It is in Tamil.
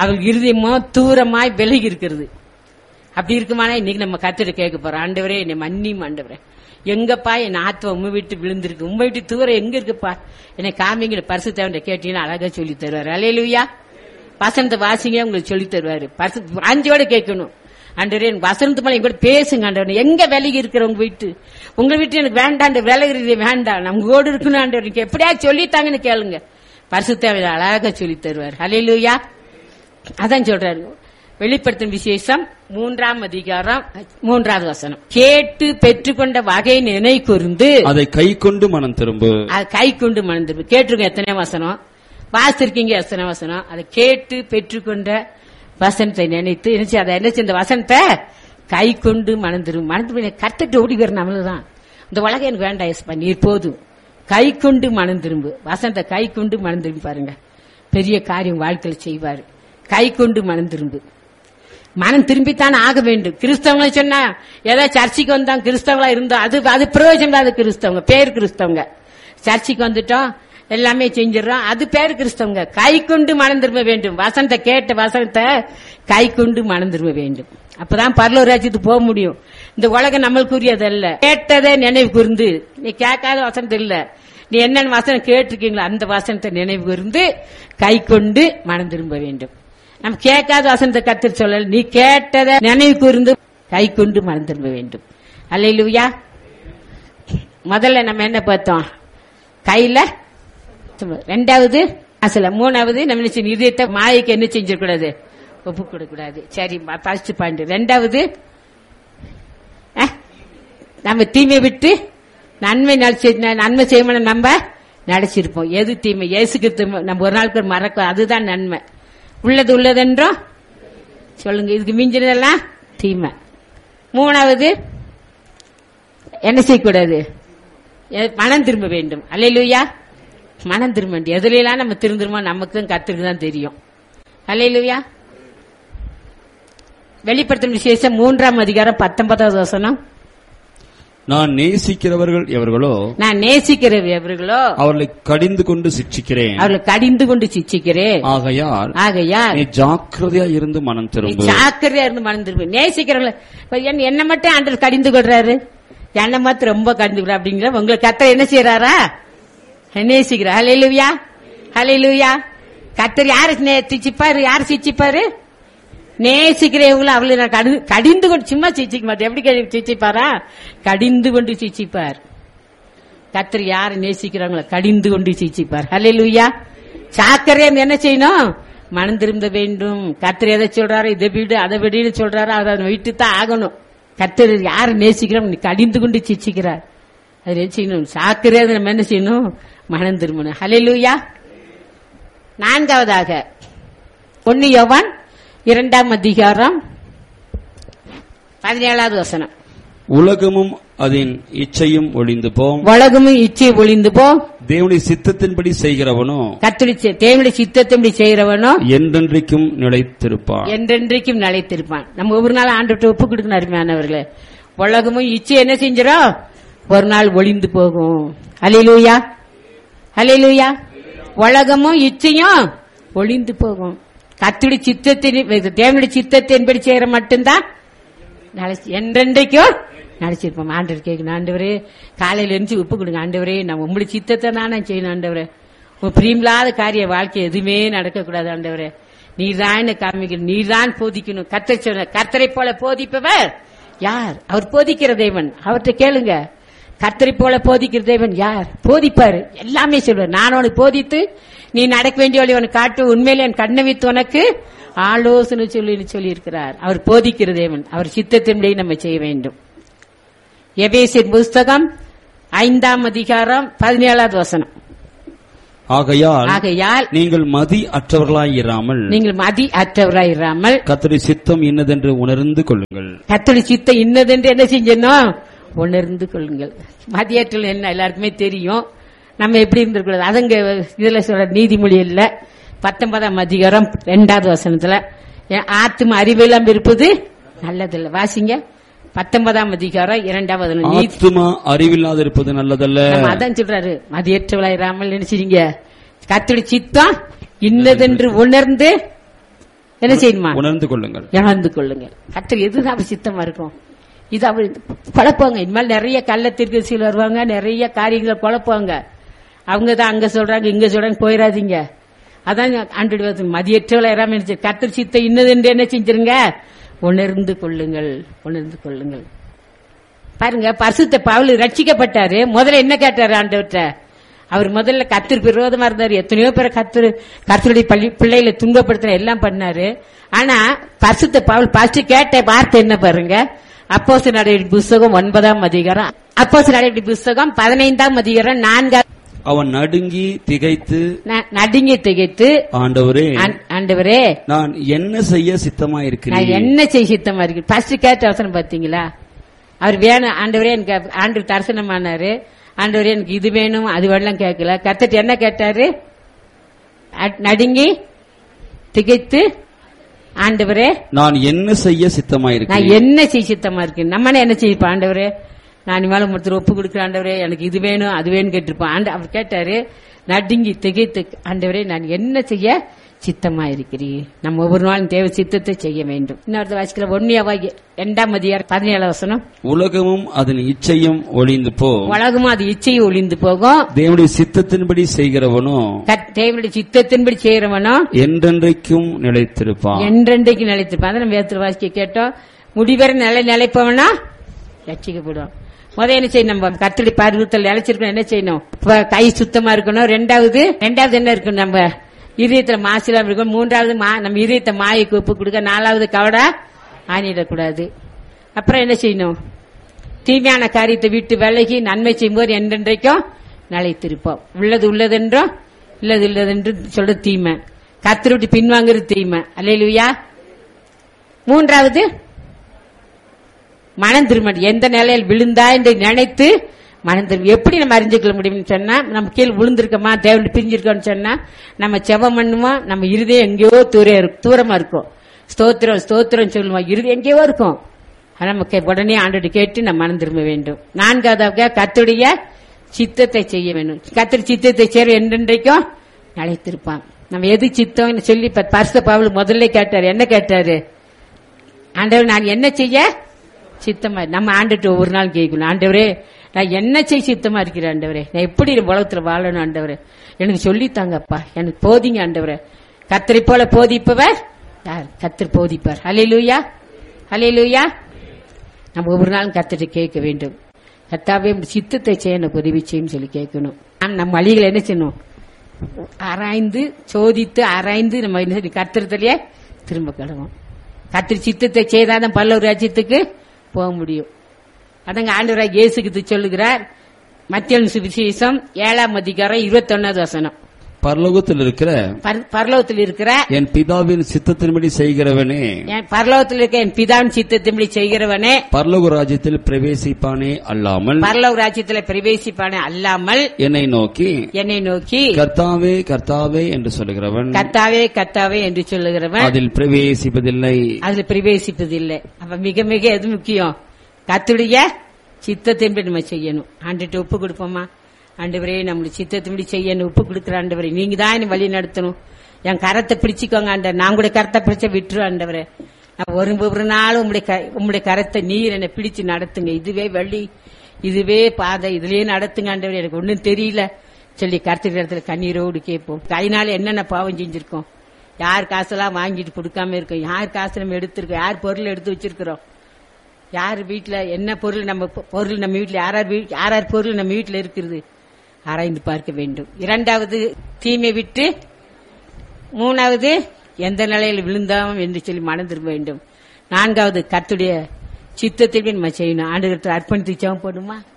அவள் இருதயமோ தூரமாய் விலகி இருக்கிறது அப்படி இருக்குமானா இன்னைக்கு நம்ம கத்திட்டு கேட்க போறோம் ஆண்டவரே என்னை மன்னியும் ஆண்டவரே எங்கப்பா என் ஆத்மா உண்மை விட்டு விழுந்திருக்கு உண்மை விட்டு தூரம் எங்க இருக்குப்பா என்னை காமிங்கிற பரிசு தேவன் கேட்டீங்கன்னா அழகா சொல்லி தருவாரு அலையலுயா வசனத்தை வாசிங்க உங்களுக்கு சொல்லி தருவாரு பரிசு அஞ்சோட கேட்கணும் ஆண்டவரே எனக்கு வசனத்து மேல கூட பேசுங்க ஆண்டவரே எங்க விலகி இருக்கிற உங்க வீட்டு உங்க வீட்டு எனக்கு வேண்டாம் விலகிறது வேண்டாம் நம்ம கூட இருக்கணும் ஆண்டவர் எனக்கு எப்படியா சொல்லித்தாங்கன்னு கேளுங்க பரிசு தேவை அழகா சொல்லி தருவார் அலையலுயா அதான் சொல்றாரு வெளிப்படுத்தும் விசேஷம் மூன்றாம் அதிகாரம் மூன்றாவது வசனம் கேட்டு பெற்றுக்கொண்ட வகை நினை கூர்ந்து அதை கை கொண்டு மனம் திரும்பு அது கை கொண்டு மணந்திருப்பு கேட்டிருக்க எத்தனை வசனம் வாசிருக்கீங்க எத்தனை வசனம் அதை கேட்டு பெற்றுக்கொண்ட வசனத்தை நினைத்து நினைச்சு அதை என்ன இந்த வசனத்தை கை கொண்டு மணந்திரும் மணந்து கத்துட்டு ஓடி வர நம்மளுதான் இந்த உலகம் எனக்கு வேண்டாம் எஸ்பா நீர் போதும் கை கொண்டு மனம் திரும்பு வசனத்தை கை கொண்டு மனம் திரும்பி பாருங்க பெரிய காரியம் வாழ்க்கையில் செய்வாரு கை கொண்டு மனம் திரும்பு மனம் திரும்பித்தான் ஆக வேண்டும் கிறிஸ்தவங்களை சொன்னா ஏதோ சர்ச்சைக்கு வந்தோம் கிறிஸ்தவங்களா இருந்தோம் அது அது பிரயோஜனம் இல்லாத கிறிஸ்தவங்க பேர் கிறிஸ்தவங்க சர்ச்சைக்கு வந்துட்டோம் எல்லாமே செஞ்சிடறோம் அது பேர் கிறிஸ்தவங்க கை கொண்டு மனம் திரும்ப வேண்டும் வசனத்தை கேட்ட வசனத்தை கை கொண்டு மனம் திரும்ப வேண்டும் அப்பதான் பரலூர் ராஜ்யத்துக்கு போக முடியும் இந்த உலகம் நம்மளுக்குரியது அல்ல கேட்டதே நினைவு கூர்ந்து நீ கேட்காத வசனத்தை இல்ல நீ என்னென்ன வசனம் கேட்டிருக்கீங்களோ அந்த வசனத்தை நினைவு கூர்ந்து கை கொண்டு மனம் திரும்ப வேண்டும் நம்ம கேட்காத வசனத்தை கத்திர சொல்லல நீ கேட்டதை நினைவு கூர்ந்து கை கொண்டு மனம் திரும்ப வேண்டும் அல்லையிலுயா முதல்ல நம்ம என்ன பார்த்தோம் கையில ரெண்டாவது அசல மூணாவது நம்ம என்ன செய்யணும்? இதயத்தை மாயைக்கு என்ன செஞ்சிடக்கூடாது ஒப்பு கொடுக்கூடாது சரி ஃபர்ஸ்ட் பாயிண்ட் ரெண்டாவது அஹ், நம்ம தீமை விட்டு நன்மை நடிச்சு நன்மை செய்யணும் நம்ம நடிச்சிருப்போம் எது தீமை இயேசுக்கு நம்ம ஒரு நாளுக்கு மறக்க அதுதான் நன்மை உள்ளது உள்ளதென்றோம் சொல்லுங்க இதுக்கு மிஞ்சினதெல்லாம் தீமை மூணாவது என்ன செய்யக்கூடாது எ- மனம் திரும்ப வேண்டும் அல்லையிலுயா மனம் திரும்ப வேண்டும் எதுலாம் நம்ம திருந்துருமோ நமக்கு தான் கத்துக்கு தான் தெரியும் அல்லையிலுயா வெளிப்படுத்தும் விசேஷம் மூன்றாம் அதிகாரம் பத்தொன்பதாவது வசனம் நான் நேசிக்கிறவர்கள் எவர்களோ நான் நேசிக்கிறவர்களோ அவர்களை கடிந்து கொண்டு சிட்சிக்கிறேன் அவர்களை கடிந்து கொண்டு சிச்சிக்கிறேன் ஆகையால் ஆகையால் நீ ஜாக்கிரதையா இருந்து மனம் நீ திரும்பு ஜாக்கிரதையா இருந்து மனம் திரும்ப நேசிக்கிறவங்கள இப்ப என்ன- என்ன மட்டும் ஆண்டவர் கடிந்து கொள்றாரு என்னை மாத்திரம் ரொம்ப கடிந்து கொள்ற அப்படிங்கிற உங்களுக்கு கத்தர் என்ன செய்யறாரா நேசிக்கிறார் ஹலே லூயா ஹலே லூயா கத்தர் யாரு நே- சிச்சிப்பாரு யாரு சிச்சிப்பாரு நேசிக்கிறவங்களும் அவளை நான் கடி- கடிந்து கொண்டு சும்மா சிச்சிக்க மாட்டேன் எப்படி கடி- சிச்சிப்பாரா கடிந்து கொண்டு சிச்சிப்பார் கத்தர் யாரை நேசிக்கிறாங்களோ கடிந்து கொண்டு சிச்சிப்பார் ஹலே லூயா சாக்கரையா என்ன செய்யணும் மனம் திரும்ப வேண்டும் கத்தர் எதை சொல்றாரோ இதை வீடு அதை விடுன்னு சொல்றாரோ அதை விட்டு தான் ஆகணும் கத்தர் யாரை நேசிக்கிறோம் நீ கடிந்து கொண்டு சிச்சிக்கிறார் அது என்ன செய்யணும் சாக்கரையா நம்ம என்ன செய்யணும் மனம் திரும்பணும் ஹலே லூயா நான்காவதாக ஒன்னு யோவான் இரண்டாம் அதிகாரம் பதினேழாவது வசனம் உலகமும் அதன் இச்சையும் ஒளிந்து போம் உலகமும் இச்சை ஒளிந்து போ தேவனுடைய சித்தத்தின்படி செய்கிறவனோ கத்துடி தேவனுடைய சித்தத்தின்படி செய்யறவனோ என்றென்றைக்கும் நிலைத்திருப்பான் என்றென்றைக்கும் நிலைத்திருப்பான் நம்ம ஒவ்வொரு நாள் ஆண்டு ஒப்பு கொடுக்கணும் அருமையானவர்களே உலகமும் இச்சை என்ன செஞ்சிடும் ஒரு நாள் ஒளிந்து போகும் அலிலூயா அலிலூயா உலகமும் இச்சையும் ஒளிந்து போகும் கத்துடி சித்தத்தின் தேவனுடைய சித்தத்தின்படி செய்யற மட்டும்தான் நினைச்சு என்றென்றைக்கும் நினைச்சிருப்போம் ஆண்டவர் கேட்கணும் ஆண்டவரே காலையில இருந்து உப்பு கொடுங்க ஆண்டவரே நான் உங்களுடைய சித்தத்தை தான் நான் செய்யணும் ஆண்டவரே உங்க பிரியமில்லாத காரிய வாழ்க்கை எதுவுமே நடக்கக்கூடாது ஆண்டவரே நீர்தான் என்ன காமிக்கணும் நீர்தான் போதிக்கணும் கர்த்தரை சொன்ன கர்த்தரை போல போதிப்பவர் யார் அவர் போதிக்கிற தேவன் அவர்கிட்ட கேளுங்க கர்த்தரை போல போதிக்கிற தேவன் யார் போதிப்பாரு எல்லாமே சொல்வார் நான் உனக்கு போதித்து நீ நடக்க வேண்டிய வழி உனக்கு காட்டு உண்மையிலே என் கண்ணை வைத்து உனக்கு ஆலோசனை சொல்லி சொல்லி இருக்கிறார் அவர் போதிக்கிற தேவன் அவர் சித்தத்தின்படி நம்ம செய்ய வேண்டும் எபேசின் புஸ்தகம் ஐந்தாம் அதிகாரம் பதினேழாவது வசனம் ஆகையால் ஆகையால் நீங்கள் மதி அற்றவர்களாய் இராமல் நீங்கள் மதி அற்றவராயிராமல் கர்த்தருடைய சித்தம் இன்னதென்று உணர்ந்து கொள்ளுங்கள் கத்தோட சித்த இன்னதென்று என்ன செஞ்சணும் உணர்ந்து கொள்ளுங்கள் மதியாற்றல் என்ன எல்லாருக்குமே தெரியும் நம்ம எப்படி இருந்திருக்கூடாது அதுங்க இதுல சொல்ற நீதிமொழி இல்ல பத்தொன்பதாம் அதிகாரம் ரெண்டாவது வசனத்துல என் ஆத்தும அறிவெல்லாம் இருப்பது நல்லதில்ல வாசிங்க பத்தொன்பதாம் அதிகாரம் இரண்டாவது வசனம். நீதி ஆத்துமா அறிவில்லாத இருப்பது நல்லதல்ல நம்ம அதான் சொல்றாரு மதியற்றவளாயிராமல் நினைச்சிருங்க கத்தோட சித்தம் இன்னதென்று உணர்ந்து என்ன செய்யணுமா உணர்ந்து கொள்ளுங்கள் இழந்து கொள்ளுங்க கத்தர் எதுதான் அவர் சித்தமா இருக்கும் இது அவர் குழப்பங்க இனிமேல் நிறைய கள்ளத்திற்கு சீல் வருவாங்க நிறைய காரியங்களை குழப்புவாங்க அவங்க தான் அங்க சொல்றாங்க இங்க சொல்றாங்க போயிடாதீங்க அதான் ஆண்டு மதியற்றவளை யாராம கத்தர் சித்த இன்னது என்று என்ன செஞ்சிருங்க உணர்ந்து கொள்ளுங்கள் உணர்ந்து கொள்ளுங்கள் பாருங்க பரிசுத்த பவுல் ரட்சிக்கப்பட்டாரு முதல்ல என்ன கேட்டாரு ஆண்டவர்கிட்ட அவர் முதல்ல கத்திற்கு விரோதமா இருந்தாரு எத்தனையோ பேரை கத்திர கத்தருடைய பள்ளி பிள்ளைகளை துன்பப்படுத்துற எல்லாம் பண்ணாரு ஆனா பரிசுத்த பவுல் ஃபர்ஸ்ட் கேட்ட வார்த்தை என்ன பாருங்க அப்போஸ் நடவடிக்கை புஸ்தகம் ஒன்பதாம் அதிகாரம் அப்போஸ் நடவடிக்கை புஸ்தகம் பதினைந்தாம் அதிகாரம் நான்காம் அவன் நடுங்கி திகைத்து ந- நடுங்கி திகைத்து ஆண்டவரே ஆண்- ஆண்டவரே நான் என்ன செய்ய நான் சித்தமாயிருக்கிறேன் என்ன செய்ய சித்தமா இருக்கு ஃபர்ஸ்ட் கேட்ட அவசரம் பாத்தீங்களா அவர் வேணும் ஆண்டவரே எனக்கு ஆண்டு தரிசனமானாரு ஆண்டவரே எனக்கு இது வேணும் அது வேணும் கேட்கல கத்தட்டு என்ன கேட்டாரு அ- நடுங்கி திகைத்து ஆண்டவரே நான் என்ன செய்ய நான் சித்தமாயிருக்கிறேன் என்ன செய்ய சித்தமா இருக்கு நம்ம என்ன செய்யப்பா ஆண்டவரே நான் மேல ஒருத்தர் ஒப்பு கொடுக்குற ஆண்டவரே எனக்கு இது வேணும் அது வேணும் கேட்டிருப்பான் ஆண்ட அவர் கேட்டாரு நடுங்கி திகைத்து ஆண்டவரே நான் என்ன செய்ய சித்தமா இருக்கிறீர் நம்ம ஒவ்வொரு நாளும் தேவ சித்தத்தை செய்ய வேண்டும் இன்னொரு வாசிக்கல ஒன்னியாவா இரண்டாம் அதிகாரம் பதினேழு வசனம் உலகமும் அதன் இச்சையும் ஒளிந்து போ உலகமும் அது இச்சையை ஒளிந்து போகும் தேவனுடைய சித்தத்தின்படி செய்கிறவனோ கத்- தேவனுடைய சித்தத்தின்படி செய்யறவனோ என்றென்றைக்கும் நிலைத்திருப்பான் என்றென்றைக்கு நிலைத்திருப்பான் அதை நம்ம வேத்துல வாசிக்க கேட்டோம் முடிவரை நிலை நிலைப்பவனா ரட்சிக்கப்படும் முதல் என்ன செய்யணும் நம்ம கத்தடி பருவத்தில் நிலைச்சிருக்கணும் என்ன செய்யணும் இப்ப கை சுத்தமா இருக்கணும் ரெண்டாவது ரெண்டாவது என்ன இருக்கணும் நம்ம இதயத்துல மாசிலாம் இருக்கணும் மூன்றாவது மா நம்ம இதயத்தை மாயக்கு ஒப்பு கொடுக்க நாலாவது கவடா ஆணிடக்கூடாது அப்புறம் என்ன செய்யணும் தீமையான காரியத்தை விட்டு விலகி நன்மை செய்யும்போது என்றென்றைக்கும் நிலைத்திருப்போம் உள்ளது உள்ளதென்றும் இல்லது இல்லதென்று சொல்ற தீமை கத்தரை விட்டு பின்வாங்குறது தீமை அல்லையா மூன்றாவது மனம் திரும்ப எந்த நிலையில் விழுந்தா என்று நினைத்து மனம் திரும்ப எப்படி நம்ம அறிஞ்சுக்கொள்ள முடியும்னு சொன்னா நம்ம கீழே விழுந்திருக்கோமா தேவன் பிரிஞ்சிருக்கோம்னு சொன்னா நம்ம செவம் பண்ணுவோம் நம்ம இருதயம் எங்கேயோ தூர இருக்கு- தூரமா இருக்கும் ஸ்தோத்திரம் ஸ்தோத்திரம் சொல்லுவோம் இருதயம் எங்கேயோ இருக்கும் ஆனா நம்ம கே- உடனே ஆண்டோடு கேட்டு நம்ம மனம் திரும்ப வேண்டும் நான்காவதாக கத்துடைய சித்தத்தை செய்ய வேண்டும் கத்தர் சித்தத்தை செய்ய என்றென்றைக்கும் நிலைத்திருப்பான் நம்ம எது சித்தம் சொல்லி இப்ப பரிசு பவுல் முதல்ல கேட்டாரு என்ன கேட்டாரு ஆண்டவர் நான் என்ன செய்ய சித்தமா நம்ம ஆண்டுட்டு ஒவ்வொரு நாள் கேட்கணும் ஆண்டவரே நான் என்ன செய்ய சித்தமா இருக்கிறேன் ஆண்டவரே நான் எப்படி இந்த உலகத்துல வாழணும் ஆண்டவரே எனக்கு சொல்லித்தாங்கப்பா எனக்கு போதிங்க ஆண்டவரே கத்தரை போல போதிப்பவர் யார் கத்தர் போதிப்பார் ஹalleluya ஹalleluya நம்ம ஒவ்வொரு நாளும் கத்திட்டு கேட்க வேண்டும் கத்தாவே உம் சித்தத்தை செய்ய எனக்கு உதவி செய்யும் சொல்லி கேட்கணும் ஆனா நம்ம வழிகளை என்ன செய்யணும் ஆராய்ந்து சோதித்து ஆராய்ந்து நம்ம என்ன செய்யணும்? கர்த்தரத்திலேயே திரும்ப கிடவோம் கத்திரி சித்தத்தை செய்தாதான் பல்லவர் ராஜ்யத்துக்கு போக முடியும் அதங்க ஆண்டவராக இயேசுக்கு சொல்லுகிறார் மத்திய சுவிசேஷம் ஏழாம் அதிகாரம் இருபத்தொன்னாவது வசனம் பரலோகத்தில் இருக்கிற பர- பரலோகத்தில் இருக்கிற என் பிதாவின் சித்தத்தின்படி செய்கிறவனே என் பரலோகத்தில் இருக்க என் பிதாவின் சித்தத்தின்படி செய்கிறவனே பரலோக ராஜ்யத்தில் பிரவேசிப்பானே அல்லாமல் பரலோக ராஜ்யத்தில் பிரவேசிப்பானே அல்லாமல் என்னை நோக்கி என்னை நோக்கி கர்த்தாவே கர்த்தாவே என்று சொல்லுகிறவன் கத்தாவே கத்தாவே என்று சொல்லுகிறவன் அதில் பிரவேசிப்பதில்லை அதுல பிரவேசிப்பதில்லை அப்ப மிக மிக எது முக்கியம் கத்துடைய சித்தத்தின்படி நம்ம செய்யணும் ஆண்டுட்டு ஒப்பு கொடுப்போமா ஆண்டவரே நம்மளுடைய சித்தத்தின்படி செய்யணும் ஒப்பு கொடுக்குற ஆண்டவரே நீங்க தான் என்னை வழி நடத்தணும் என் கரத்தை பிடிச்சிக்கோங்க ஆண்டவர் நான் கூட கரத்தை பிடிச்ச விட்டுரு ஆண்டவரே நான் ஒரு ஒரு நாளும் உங்களுடைய க- உங்களுடைய கரத்தை நீர் என்னை பிடிச்சு நடத்துங்க இதுவே வழி இதுவே பாதை இதுலயே நடத்துங்க ஆண்டவரே எனக்கு ஒண்ணும் தெரியல சொல்லி கருத்து இடத்துல கண்ணீரோடு கேட்போம் கைனால என்னென்ன பாவம் செஞ்சிருக்கோம் யார் காசெல்லாம் வாங்கிட்டு கொடுக்காம இருக்கோம் யார் காசு நம்ம எடுத்திருக்கோம் யார் பொருள் எடுத்து வச்சிருக்கிறோம் யார் வீட்ல என்ன பொருள் நம்ம பொ- பொருள் நம்ம வீட்ல யார் யார் வீ- யார் யார் பொருள் நம்ம வீட்ல இருக்குது ஆராய்ந்து பார்க்க வேண்டும் இரண்டாவது தீமை விட்டு மூணாவது எந்த நிலையில் விழுந்தோம் என்று சொல்லி மனம் திரும்ப வேண்டும் நான்காவது கத்துடைய சித்தத்திற்கு நம்ம செய்யணும் ஆண்டு அர்ப்பணித்து ஜெபம் போடுமா